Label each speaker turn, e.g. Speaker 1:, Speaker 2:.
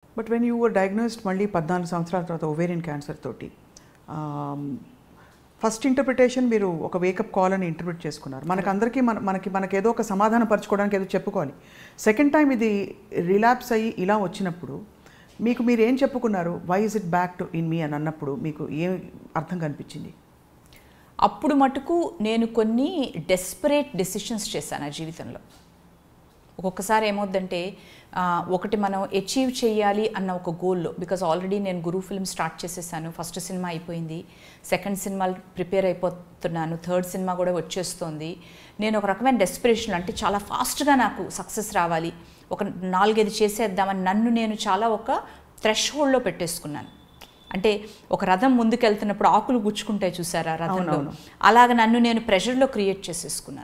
Speaker 1: But when you were diagnosed మళ్ళీ పద్నాలుగు సంవత్సరాల తర్వాత ఓవేరియన్ క్యాన్సర్ తోటి ఫస్ట్ ఇంటర్ప్రిటేషన్ మీరు ఒక వేకప్ కాల్ అని ఇంటర్ప్రిట్ చేసుకున్నారు మనకందరికీ మన మనకి మనకి ఏదో ఒక సమాధానం పరచుకోవడానికి ఏదో చెప్పుకోవాలి సెకండ్ టైం ఇది రిలాప్స్ అయ్యి ఇలా వచ్చినప్పుడు మీకు మీరు ఏం చెప్పుకున్నారు why is it back to in me అని అన్నప్పుడు మీకు ఏం అర్థం కనిపించింది
Speaker 2: అప్పుడు మటుకు నేను కొన్ని డెస్పరేట్ డెసిషన్స్ చేశాను ఆ జీవితంలో ఒక్కొక్కసారి ఏమవుద్దంటే ఆ, ఒకటి మనం అచీవ్ చేయాలి అన్న ఒక గోల్లో బికాజ్ ఆల్రెడీ నేను గురు ఫిల్మ్ స్టార్ట్ చేసేసాను ఫస్ట్ సినిమా అయిపోయింది సెకండ్ సినిమా ప్రిపేర్ అయిపోతున్నాను థర్డ్ సినిమా కూడా వచ్చేస్తోంది నేను ఒక రకమైన డెస్పిరేషన్ అంటే చాలా ఫాస్ట్గా నాకు సక్సెస్ రావాలి ఒక నాలుగైదు చేసేద్దామని నన్ను నేను చాలా ఒక థ్రెష్ హోల్డ్లో పెట్టేసుకున్నాను అంటే ఒక రథం ముందుకెళ్తున్నప్పుడు ఆకులు గుచ్చుకుంటాయి చూసారా రథంలో
Speaker 1: అవునవును.
Speaker 2: అలాగ నన్ను నేను ప్రెషర్లో క్రియేట్ చేసేసుకున్నాను